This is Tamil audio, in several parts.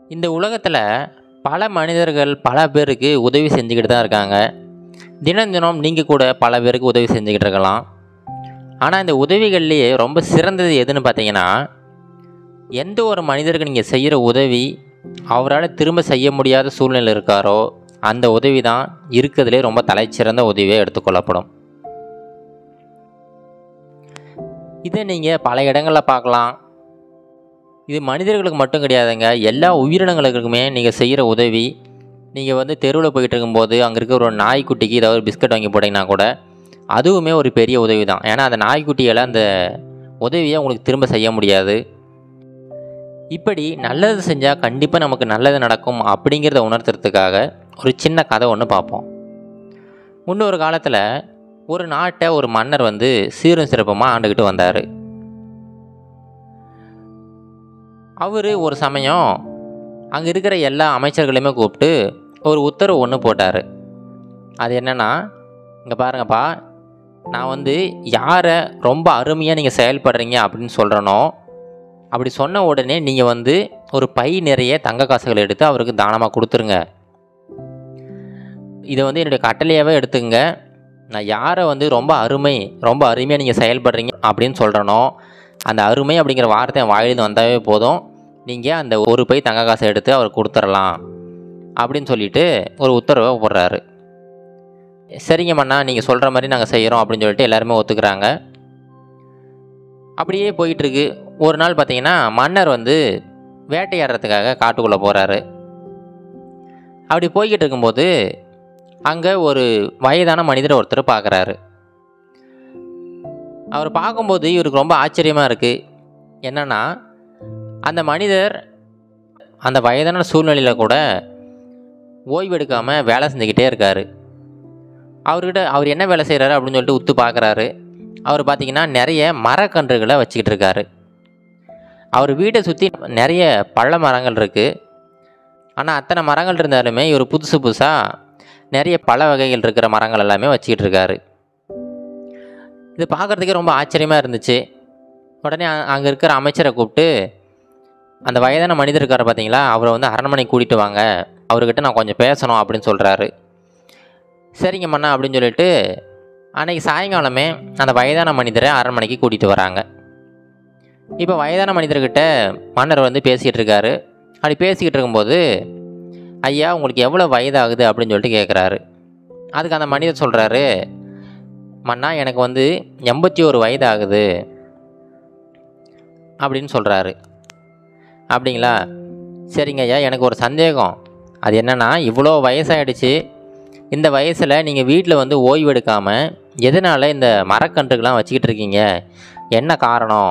இந்த உலகத்தில் பல மனிதர்கள் பல பேருக்கு உதவி செஞ்சுக்கிட்டு தான் இருக்காங்க தினம் தினம் நீங்கள் கூட பல பேருக்கு உதவி செஞ்சுக்கிட்டு இருக்கலாம் ஆனால் இந்த உதவிகள்லேயே ரொம்ப சிறந்தது எதுன்னு பார்த்தீங்கன்னா எந்த ஒரு மனிதருக்கு நீங்கள் செய்கிற உதவி அவரால் திரும்ப செய்ய முடியாத சூழ்நிலை இருக்காரோ அந்த உதவி தான் இருக்கிறதுலே ரொம்ப தலைச்சிறந்த உதவியாக எடுத்துக்கொள்ளப்படும் இதை நீங்கள் பல இடங்களில் பார்க்கலாம் இது மனிதர்களுக்கு மட்டும் கிடையாதுங்க எல்லா உயிரினங்களுக்குமே நீங்கள் செய்கிற உதவி நீங்கள் வந்து தெருவில் போயிட்டு இருக்கும்போது அங்கே இருக்கிற ஒரு நாய்க்குட்டிக்கு ஏதாவது ஒரு பிஸ்கட் வாங்கி போட்டிங்கன்னா கூட அதுவுமே ஒரு பெரிய உதவி தான் ஏன்னா அந்த நாய்க்குட்டியால் அந்த உதவியை உங்களுக்கு திரும்ப செய்ய முடியாது இப்படி நல்லது செஞ்சால் கண்டிப்பாக நமக்கு நல்லது நடக்கும் அப்படிங்கிறத உணர்த்துறதுக்காக ஒரு சின்ன கதை ஒன்று பார்ப்போம் முன்னொரு காலத்தில் ஒரு நாட்டை ஒரு மன்னர் வந்து சீரும் சிறப்புமாக ஆண்டுக்கிட்டு வந்தார் அவர் ஒரு சமயம் அங்கே இருக்கிற எல்லா அமைச்சர்களையுமே கூப்பிட்டு ஒரு உத்தரவு ஒன்று போட்டார் அது என்னென்னா இங்கே பாருங்கப்பா நான் வந்து யாரை ரொம்ப அருமையாக நீங்கள் செயல்படுறீங்க அப்படின்னு சொல்கிறனோ அப்படி சொன்ன உடனே நீங்கள் வந்து ஒரு பை நிறைய தங்க காசுகள் எடுத்து அவருக்கு தானமாக கொடுத்துருங்க இதை வந்து என்னுடைய கட்டளையாகவே எடுத்துங்க நான் யாரை வந்து ரொம்ப அருமை ரொம்ப அருமையாக நீங்கள் செயல்படுறீங்க அப்படின்னு சொல்கிறனோ அந்த அருமை அப்படிங்கிற வார்த்தை என் வாயிலிருந்து வந்தாவே போதும் நீங்கள் அந்த ஒரு பை தங்க காசை எடுத்து அவர் கொடுத்துடலாம் அப்படின்னு சொல்லிட்டு ஒரு உத்தரவை போடுறாரு சரிங்க மண்ணா நீங்கள் சொல்கிற மாதிரி நாங்கள் செய்கிறோம் அப்படின்னு சொல்லிட்டு எல்லாருமே ஒத்துக்கிறாங்க அப்படியே போயிட்டுருக்கு ஒரு நாள் பார்த்தீங்கன்னா மன்னர் வந்து வேட்டையாடுறதுக்காக காட்டுக்குள்ளே போகிறாரு அப்படி போய்கிட்டு இருக்கும்போது அங்கே ஒரு வயதான மனிதர் ஒருத்தர் பார்க்குறாரு அவர் பார்க்கும்போது இவருக்கு ரொம்ப ஆச்சரியமாக இருக்குது என்னென்னா அந்த மனிதர் அந்த வயதான சூழ்நிலையில் கூட ஓய்வு எடுக்காமல் வேலை செஞ்சுக்கிட்டே இருக்கார் அவர்கிட்ட அவர் என்ன வேலை செய்கிறாரு அப்படின்னு சொல்லிட்டு உத்து பார்க்குறாரு அவர் பார்த்திங்கன்னா நிறைய மரக்கன்றுகளை வச்சுக்கிட்டு இருக்காரு அவர் வீட்டை சுற்றி நிறைய பழ மரங்கள் இருக்குது ஆனால் அத்தனை மரங்கள் இருந்தாலுமே இவர் புதுசு புதுசாக நிறைய பழ வகைகள் இருக்கிற மரங்கள் எல்லாமே வச்சுக்கிட்டு இருக்காரு இது பார்க்குறதுக்கே ரொம்ப ஆச்சரியமாக இருந்துச்சு உடனே அங்கே இருக்கிற அமைச்சரை கூப்பிட்டு அந்த வயதான மனிதர் இருக்கார் பார்த்தீங்களா அவரை வந்து அரண்மனைக்கு கூட்டிகிட்டு வாங்க அவர்கிட்ட நான் கொஞ்சம் பேசணும் அப்படின்னு சொல்கிறாரு சரிங்க மண்ணா அப்படின்னு சொல்லிட்டு அன்றைக்கி சாயங்காலமே அந்த வயதான மனிதரை அரண்மனைக்கு கூட்டிகிட்டு வராங்க இப்போ வயதான மனிதர்கிட்ட மன்னர் வந்து பேசிகிட்டு இருக்காரு அப்படி பேசிக்கிட்டு இருக்கும்போது ஐயா உங்களுக்கு எவ்வளோ வயதாகுது அப்படின்னு சொல்லிட்டு கேட்குறாரு அதுக்கு அந்த மனிதர் சொல்கிறாரு மன்னா எனக்கு வந்து எண்பத்தி ஒரு வயது ஆகுது அப்படின்னு சொல்கிறாரு அப்படிங்களா சரிங்க ஐயா எனக்கு ஒரு சந்தேகம் அது என்னென்னா இவ்வளோ வயசாகிடுச்சு இந்த வயசில் நீங்கள் வீட்டில் வந்து ஓய்வு எடுக்காமல் எதனால் இந்த மரக்கன்றுகள்லாம் வச்சுக்கிட்டு இருக்கீங்க என்ன காரணம்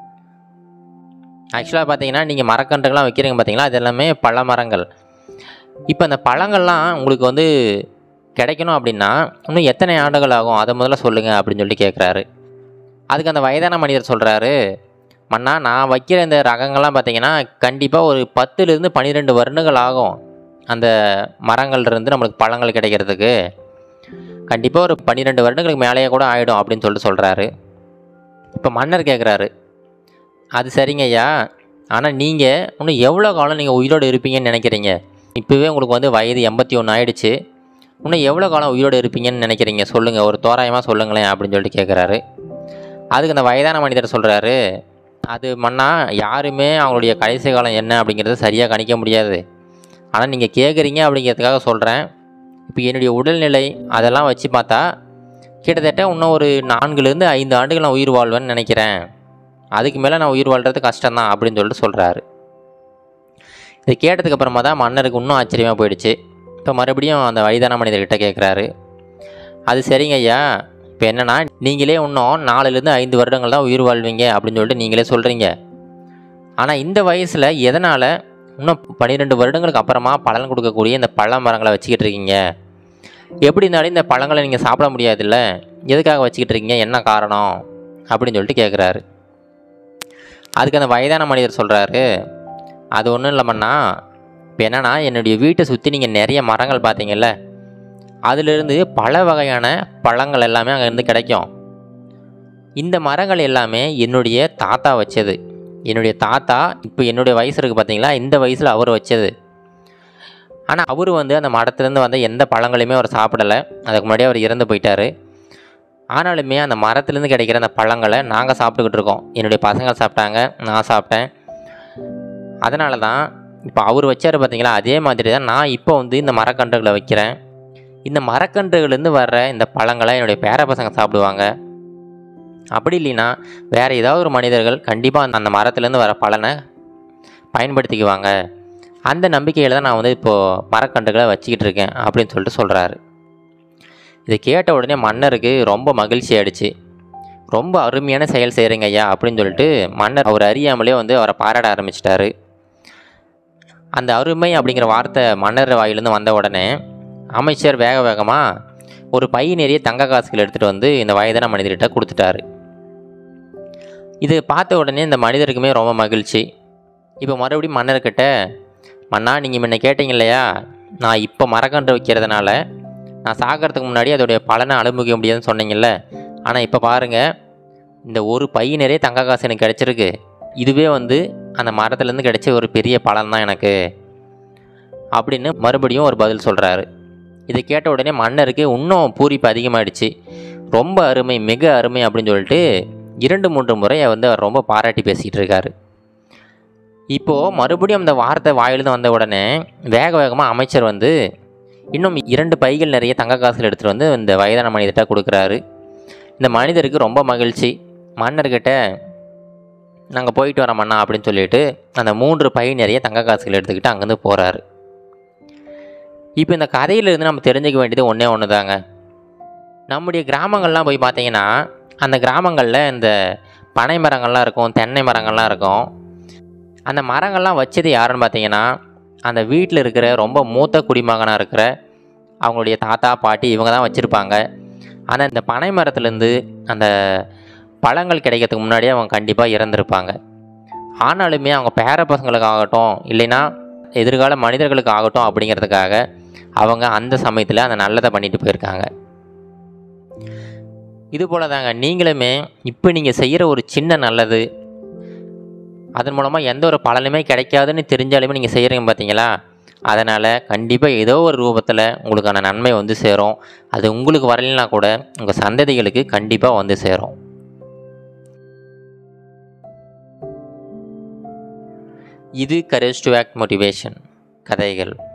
ஆக்சுவலாக பார்த்தீங்கன்னா நீங்கள் மரக்கன்றுகள்லாம் வைக்கிறீங்க பார்த்தீங்களா அது எல்லாமே பழ மரங்கள் இப்போ அந்த பழங்கள்லாம் உங்களுக்கு வந்து கிடைக்கணும் அப்படின்னா இன்னும் எத்தனை ஆண்டுகள் ஆகும் அதை முதல்ல சொல்லுங்கள் அப்படின்னு சொல்லி கேட்குறாரு அதுக்கு அந்த வயதான மனிதர் சொல்கிறாரு மண்ணா நான் வைக்கிற இந்த ரகங்கள்லாம் பார்த்தீங்கன்னா கண்டிப்பாக ஒரு பத்துலேருந்து பன்னிரெண்டு வருடங்கள் ஆகும் அந்த மரங்கள்லேருந்து நம்மளுக்கு பழங்கள் கிடைக்கிறதுக்கு கண்டிப்பாக ஒரு பன்னிரெண்டு வருடங்களுக்கு மேலேயே கூட ஆகிடும் அப்படின்னு சொல்லிட்டு சொல்கிறாரு இப்போ மன்னர் கேட்குறாரு அது சரிங்க ஐயா ஆனால் நீங்கள் இன்னும் எவ்வளோ காலம் நீங்கள் உயிரோடு இருப்பீங்கன்னு நினைக்கிறீங்க இப்போவே உங்களுக்கு வந்து வயது எண்பத்தி ஒன்று ஆயிடுச்சு இன்னும் எவ்வளோ காலம் உயிரோடு இருப்பீங்கன்னு நினைக்கிறீங்க சொல்லுங்கள் ஒரு தோராயமாக சொல்லுங்களேன் அப்படின்னு சொல்லிட்டு கேட்குறாரு அதுக்கு அந்த வயதான மனிதர் சொல்கிறாரு அது மண்ணா யாருமே அவங்களுடைய கடைசி காலம் என்ன அப்படிங்கிறத சரியாக கணிக்க முடியாது ஆனால் நீங்கள் கேட்குறீங்க அப்படிங்கிறதுக்காக சொல்கிறேன் இப்போ என்னுடைய உடல்நிலை அதெல்லாம் வச்சு பார்த்தா கிட்டத்தட்ட இன்னும் ஒரு நான்குலேருந்து ஐந்து ஆண்டுகள் நான் உயிர் வாழ்வேன்னு நினைக்கிறேன் அதுக்கு மேலே நான் உயிர் வாழ்கிறது கஷ்டம்தான் அப்படின்னு சொல்லிட்டு சொல்கிறாரு இதை கேட்டதுக்கு அப்புறமா தான் மன்னருக்கு இன்னும் ஆச்சரியமாக போயிடுச்சு இப்போ மறுபடியும் அந்த வயதான மனிதர்கிட்ட கேட்குறாரு அது சரிங்க ஐயா இப்போ என்னென்னா நீங்களே இன்னும் நாலுலேருந்து ஐந்து வருடங்கள் தான் உயிர் வாழ்வீங்க அப்படின்னு சொல்லிட்டு நீங்களே சொல்கிறீங்க ஆனால் இந்த வயசில் எதனால் இன்னும் பன்னிரெண்டு வருடங்களுக்கு அப்புறமா பலன் கொடுக்கக்கூடிய இந்த பழ மரங்களை வச்சுக்கிட்டு இருக்கீங்க எப்படி இருந்தாலும் இந்த பழங்களை நீங்கள் சாப்பிட முடியாதுல்ல எதுக்காக வச்சுக்கிட்டு இருக்கீங்க என்ன காரணம் அப்படின்னு சொல்லிட்டு கேட்குறாரு அதுக்கு அந்த வயதான மனிதர் சொல்கிறாரு அது ஒன்றும் இல்லைம்மண்ணா இப்போ என்னென்னா என்னுடைய வீட்டை சுற்றி நீங்கள் நிறைய மரங்கள் பார்த்தீங்கல்ல அதிலிருந்து பல வகையான பழங்கள் எல்லாமே அங்கேருந்து கிடைக்கும் இந்த மரங்கள் எல்லாமே என்னுடைய தாத்தா வச்சது என்னுடைய தாத்தா இப்போ என்னுடைய வயசு இருக்குது பார்த்தீங்களா இந்த வயசில் அவர் வச்சது ஆனால் அவர் வந்து அந்த மரத்துலேருந்து வந்த எந்த பழங்களையுமே அவர் சாப்பிடலை அதுக்கு முன்னாடியே அவர் இறந்து போயிட்டார் ஆனாலுமே அந்த மரத்துலேருந்து கிடைக்கிற அந்த பழங்களை நாங்கள் சாப்பிட்டுக்கிட்டு இருக்கோம் என்னுடைய பசங்க சாப்பிட்டாங்க நான் சாப்பிட்டேன் அதனால தான் இப்போ அவர் வச்சார் பார்த்தீங்களா அதே மாதிரி தான் நான் இப்போ வந்து இந்த மரக்கன்றுகளை வைக்கிறேன் இந்த மரக்கன்றுகள்லேருந்து வர்ற இந்த பழங்களை என்னுடைய பேர பசங்க சாப்பிடுவாங்க அப்படி இல்லைன்னா வேறு ஏதாவது ஒரு மனிதர்கள் கண்டிப்பாக அந்த மரத்துலேருந்து வர பலனை பயன்படுத்திக்குவாங்க அந்த நம்பிக்கையில் தான் நான் வந்து இப்போது மரக்கன்றுகளை வச்சுக்கிட்டு இருக்கேன் அப்படின்னு சொல்லிட்டு சொல்கிறாரு இதை கேட்ட உடனே மன்னருக்கு ரொம்ப மகிழ்ச்சி ஆயிடுச்சு ரொம்ப அருமையான செயல் செய்கிறீங்க ஐயா அப்படின்னு சொல்லிட்டு மன்னர் அவர் அறியாமலே வந்து அவரை பாராட்ட ஆரம்பிச்சிட்டாரு அந்த அருமை அப்படிங்கிற வார்த்தை மன்னர் வாயிலேருந்து வந்த உடனே அமைச்சர் வேக வேகமாக ஒரு பை நிறைய தங்க காசுகள் எடுத்துகிட்டு வந்து இந்த வயதான மனிதர்கிட்ட கொடுத்துட்டாரு இது பார்த்த உடனே இந்த மனிதருக்குமே ரொம்ப மகிழ்ச்சி இப்போ மறுபடியும் மன்னர்கிட்ட மன்னா நீங்கள் முன்ன கேட்டீங்க இல்லையா நான் இப்போ மரக்கன்று வைக்கிறதுனால நான் சாகிறதுக்கு முன்னாடி அதோடைய பலனை அனுபவிக்க முடியாதுன்னு சொன்னீங்கல்ல ஆனால் இப்போ பாருங்கள் இந்த ஒரு பை நிறைய தங்க காசு எனக்கு கிடச்சிருக்கு இதுவே வந்து அந்த மரத்துலேருந்து கிடைச்ச ஒரு பெரிய பலன் தான் எனக்கு அப்படின்னு மறுபடியும் ஒரு பதில் சொல்கிறாரு இதை கேட்ட உடனே மன்னருக்கு இன்னும் பூரிப்பு அதிகமாகிடுச்சு ரொம்ப அருமை மிக அருமை அப்படின்னு சொல்லிட்டு இரண்டு மூன்று முறை வந்து அவர் ரொம்ப பாராட்டி பேசிக்கிட்டு இருக்காரு இப்போது மறுபடியும் அந்த வார்த்தை வாயிலிருந்து வந்த உடனே வேக வேகமாக அமைச்சர் வந்து இன்னும் இரண்டு பைகள் நிறைய தங்க காசுகள் எடுத்துகிட்டு வந்து இந்த வயதான மனிதர்கிட்ட கொடுக்குறாரு இந்த மனிதருக்கு ரொம்ப மகிழ்ச்சி மன்னர்கிட்ட நாங்கள் போயிட்டு வரோம் மன்னா அப்படின்னு சொல்லிட்டு அந்த மூன்று பை நிறைய தங்க காசுகள் எடுத்துக்கிட்டு அங்கேருந்து போகிறாரு இப்போ இந்த கதையிலேருந்து நம்ம தெரிஞ்சுக்க வேண்டியது ஒன்றே ஒன்று தாங்க நம்முடைய கிராமங்கள்லாம் போய் பார்த்தீங்கன்னா அந்த கிராமங்களில் இந்த பனை மரங்கள்லாம் இருக்கும் தென்னை மரங்கள்லாம் இருக்கும் அந்த மரங்கள்லாம் வச்சது யாருன்னு பார்த்தீங்கன்னா அந்த வீட்டில் இருக்கிற ரொம்ப மூத்த குடிமகனாக இருக்கிற அவங்களுடைய தாத்தா பாட்டி இவங்க தான் வச்சுருப்பாங்க ஆனால் இந்த பனை மரத்துலேருந்து அந்த பழங்கள் கிடைக்கிறதுக்கு முன்னாடியே அவங்க கண்டிப்பாக இறந்துருப்பாங்க ஆனாலுமே அவங்க பேர பசங்களுக்காகட்டும் இல்லைன்னா எதிர்கால மனிதர்களுக்கு ஆகட்டும் அப்படிங்கிறதுக்காக அவங்க அந்த சமயத்தில் அந்த நல்லதை பண்ணிட்டு போயிருக்காங்க இது போல தாங்க நீங்களுமே இப்போ நீங்கள் செய்கிற ஒரு சின்ன நல்லது அதன் மூலமாக எந்த ஒரு பலனுமே கிடைக்காதுன்னு தெரிஞ்சாலுமே நீங்கள் செய்கிறீங்க பார்த்தீங்களா அதனால் கண்டிப்பாக ஏதோ ஒரு ரூபத்தில் உங்களுக்கான நன்மை வந்து சேரும் அது உங்களுக்கு வரலைன்னா கூட உங்கள் சந்ததிகளுக்கு கண்டிப்பாக வந்து சேரும் இது கரேஜ் டு ஆக்ட் மோட்டிவேஷன் கதைகள்